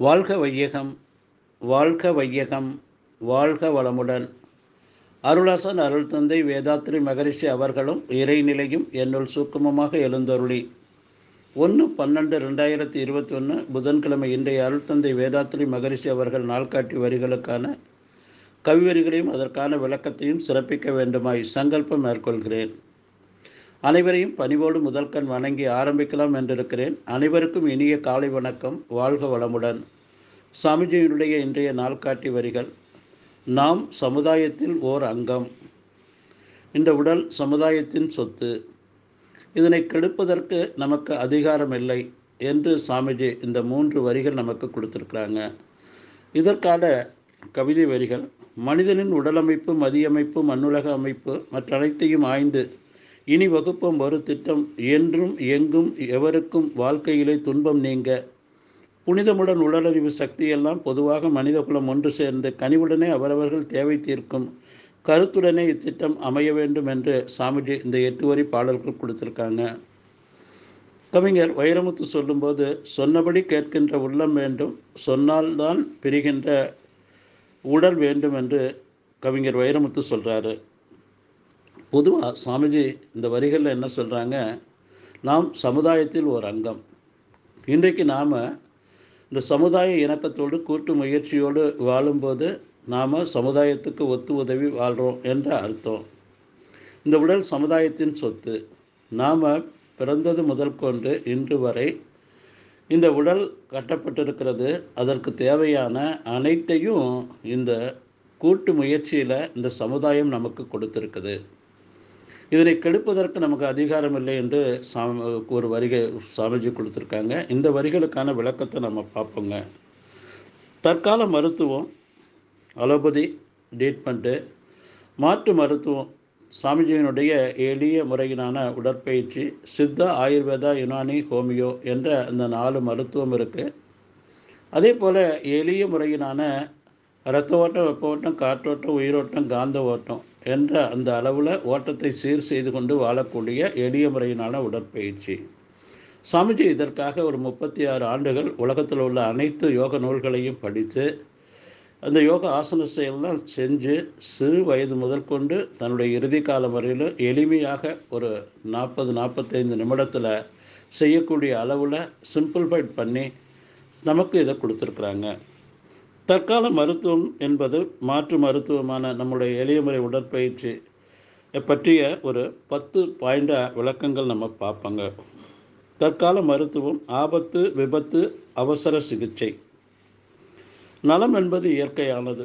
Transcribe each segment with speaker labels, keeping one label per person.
Speaker 1: வாழ்க வையகம் வாழ்க வையகம் வாழ்க வளமுடன் அருளாசன் அருள் தந்தை வேதாத்ரி மகரிஷி அவர்களும் இறைநிலையும் என்னுள் சூக்குமமாக எழுந்தருளி ஒன்று பன்னெண்டு ரெண்டாயிரத்தி இருபத்தி ஒன்று புதன்கிழமை இன்றைய அருள் தந்தை வேதாத்ரி மகரிஷி அவர்கள் நாள்காட்டி வரிகளுக்கான கவிவரிகளையும் அதற்கான விளக்கத்தையும் சிறப்பிக்க வேண்டுமாய் சங்கல்பம் மேற்கொள்கிறேன் அனைவரையும் பணிவோடு முதல்கண் வணங்கி ஆரம்பிக்கலாம் என்றிருக்கிறேன் அனைவருக்கும் இனிய காலை வணக்கம் வாழ்க வளமுடன் சாமிஜியினுடைய இன்றைய நாள்காட்டி வரிகள் நாம் சமுதாயத்தில் ஓர் அங்கம் இந்த உடல் சமுதாயத்தின் சொத்து இதனை கெடுப்பதற்கு நமக்கு அதிகாரம் இல்லை என்று சாமிஜி இந்த மூன்று வரிகள் நமக்கு கொடுத்துருக்குறாங்க இதற்கான கவிதை வரிகள் மனிதனின் உடலமைப்பு மதியமைப்பு மண்ணுலக அமைப்பு மற்ற அனைத்தையும் ஆய்ந்து இனி வகுப்பம் ஒரு திட்டம் என்றும் எங்கும் எவருக்கும் வாழ்க்கையிலே துன்பம் நீங்க புனிதமுடன் உடலறிவு சக்தியெல்லாம் பொதுவாக மனிதகுலம் ஒன்று சேர்ந்து கனிவுடனே அவரவர்கள் தேவை தீர்க்கும் கருத்துடனே இத்திட்டம் அமைய வேண்டும் என்று சாமிஜி இந்த எட்டு வரி பாடல்கள் கொடுத்துருக்காங்க கவிஞர் வைரமுத்து சொல்லும்போது சொன்னபடி கேட்கின்ற உள்ளம் வேண்டும் சொன்னால்தான் பிரிகின்ற உடல் வேண்டும் என்று கவிஞர் வைரமுத்து சொல்கிறாரு பொதுவாக சாமிஜி இந்த வரிகளில் என்ன சொல்கிறாங்க நாம் சமுதாயத்தில் ஒரு அங்கம் இன்றைக்கு நாம் இந்த சமுதாய இணக்கத்தோடு கூட்டு முயற்சியோடு வாழும்போது நாம் சமுதாயத்துக்கு ஒத்து உதவி வாழ்கிறோம் என்ற அர்த்தம் இந்த உடல் சமுதாயத்தின் சொத்து நாம் பிறந்தது முதல் கொண்டு இன்று வரை இந்த உடல் கட்டப்பட்டிருக்கிறது அதற்கு தேவையான அனைத்தையும் இந்த கூட்டு முயற்சியில் இந்த சமுதாயம் நமக்கு கொடுத்துருக்குது இதனை கெடுப்பதற்கு நமக்கு அதிகாரம் இல்லை என்று சாமி ஒரு வரிகை சாமிஜி கொடுத்துருக்காங்க இந்த வரிகளுக்கான விளக்கத்தை நம்ம பார்ப்போங்க தற்கால மருத்துவம் அலோபதி ட்ரீட்மெண்ட்டு மாற்று மருத்துவம் சாமிஜியினுடைய எளிய முறையிலான உடற்பயிற்சி சித்தா ஆயுர்வேதா யுனானி ஹோமியோ என்ற இந்த நாலு மருத்துவம் இருக்குது அதே போல் எளிய முறையிலான இரத்த ஓட்டம் வெப்ப ஓட்டம் காற்றோட்டம் உயிரோட்டம் காந்த ஓட்டம் என்ற அந்த அளவில் ஓட்டத்தை சீர் செய்து கொண்டு வாழக்கூடிய எளிய முறையிலான உடற்பயிற்சி சாமிஜி இதற்காக ஒரு முப்பத்தி ஆறு ஆண்டுகள் உலகத்தில் உள்ள அனைத்து யோக நூல்களையும் படித்து அந்த யோக ஆசன செயல்லாம் செஞ்சு சிறு வயது முதல் கொண்டு தன்னுடைய இறுதி காலம் வரையில் எளிமையாக ஒரு நாற்பது நாற்பத்தைந்து நிமிடத்தில் செய்யக்கூடிய அளவில் சிம்பிள்ஃபைட் பண்ணி நமக்கு இதை கொடுத்துருக்குறாங்க தற்கால மருத்துவம் என்பது மாற்று மருத்துவமான நம்முடைய எளிய முறை உடற்பயிற்சி பற்றிய ஒரு பத்து பாயிண்ட விளக்கங்கள் நம்ம பார்ப்போங்க தற்கால மருத்துவம் ஆபத்து விபத்து அவசர சிகிச்சை நலம் என்பது இயற்கையானது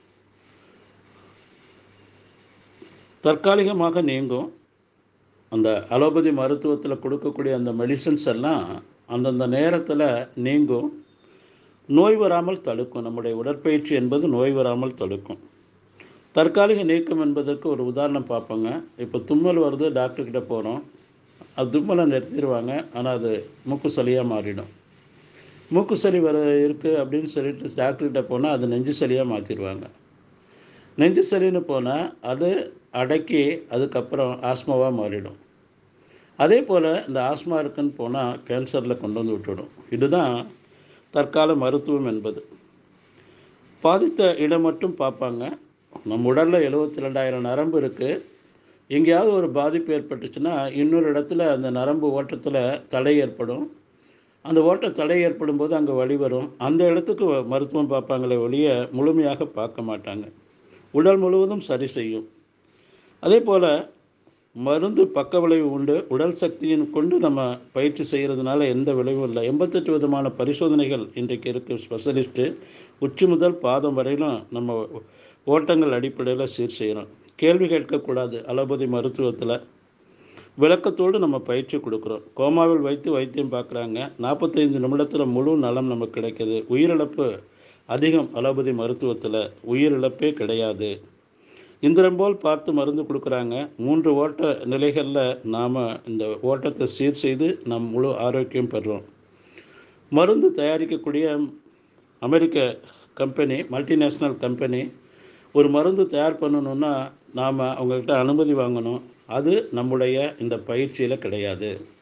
Speaker 1: தற்காலிகமாக நீங்கும் அந்த அலோபதி மருத்துவத்தில் கொடுக்கக்கூடிய அந்த மெடிசன்ஸ் எல்லாம் அந்தந்த நேரத்தில் நீங்கும் நோய் வராமல் தடுக்கும் நம்முடைய உடற்பயிற்சி என்பது நோய் வராமல் தடுக்கும் தற்காலிக நீக்கம் என்பதற்கு ஒரு உதாரணம் பார்ப்போங்க இப்போ தும்மல் வருது டாக்டர்கிட்ட போகிறோம் அது தும்மலை நிறுத்திடுவாங்க ஆனால் அது மூக்கு சளியாக மாறிடும் மூக்கு சளி வர இருக்குது அப்படின்னு சொல்லிட்டு டாக்டர்கிட்ட போனால் அது நெஞ்சு சளியாக மாற்றிடுவாங்க நெஞ்சு சளின்னு போனால் அது அடக்கி அதுக்கப்புறம் ஆஸ்மாவாக மாறிடும் அதே போல் இந்த ஆஸ்மா இருக்குன்னு போனால் கேன்சரில் கொண்டு வந்து விட்டுடும் இதுதான் தற்கால மருத்துவம் என்பது பாதித்த இடம் மட்டும் பார்ப்பாங்க நம்ம உடலில் எழுபத்தி ரெண்டாயிரம் நரம்பு இருக்குது எங்கேயாவது ஒரு பாதிப்பு ஏற்பட்டுச்சுன்னா இன்னொரு இடத்துல அந்த நரம்பு ஓட்டத்தில் தடை ஏற்படும் அந்த ஓட்ட தடை ஏற்படும் போது அங்கே வழி வரும் அந்த இடத்துக்கு மருத்துவம் பார்ப்பாங்களே ஒழிய முழுமையாக பார்க்க மாட்டாங்க உடல் முழுவதும் சரி செய்யும் அதே போல் மருந்து பக்க விளைவு உண்டு உடல் சக்தியின் கொண்டு நம்ம பயிற்சி செய்கிறதுனால எந்த விளைவும் இல்லை எண்பத்தெட்டு விதமான பரிசோதனைகள் இன்றைக்கு இருக்குது ஸ்பெஷலிஸ்ட்டு உச்சி முதல் பாதம் வரையிலும் நம்ம ஓட்டங்கள் அடிப்படையில் சீர் செய்கிறோம் கேள்வி கேட்கக்கூடாது அலோபதி மருத்துவத்தில் விளக்கத்தோடு நம்ம பயிற்சி கொடுக்குறோம் கோமாவில் வைத்து வைத்தியம் பார்க்குறாங்க நாற்பத்தைந்து நிமிடத்தில் முழு நலம் நமக்கு கிடைக்கிது உயிரிழப்பு அதிகம் அலோபதி மருத்துவத்தில் உயிரிழப்பே கிடையாது இந்திரம் போல் பார்த்து மருந்து கொடுக்குறாங்க மூன்று ஓட்ட நிலைகளில் நாம் இந்த ஓட்டத்தை சீர் செய்து நம் முழு ஆரோக்கியம் பெறுறோம் மருந்து தயாரிக்கக்கூடிய அமெரிக்க கம்பெனி மல்டிநேஷ்னல் கம்பெனி ஒரு மருந்து தயார் பண்ணணுன்னா நாம் அவங்கக்கிட்ட அனுமதி வாங்கணும் அது நம்முடைய இந்த பயிற்சியில் கிடையாது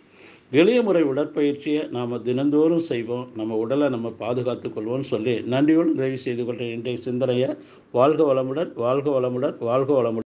Speaker 1: எளிய முறை உடற்பயிற்சியை நாம் தினந்தோறும் செய்வோம் நம்ம உடலை நம்ம பாதுகாத்து கொள்வோம்னு சொல்லி நன்றியோடு நிறைவு செய்து கொள்கிற இன்றைய சிந்தனையை வாழ்க வளமுடன் வாழ்க வளமுடன் வாழ்க வளமுடன்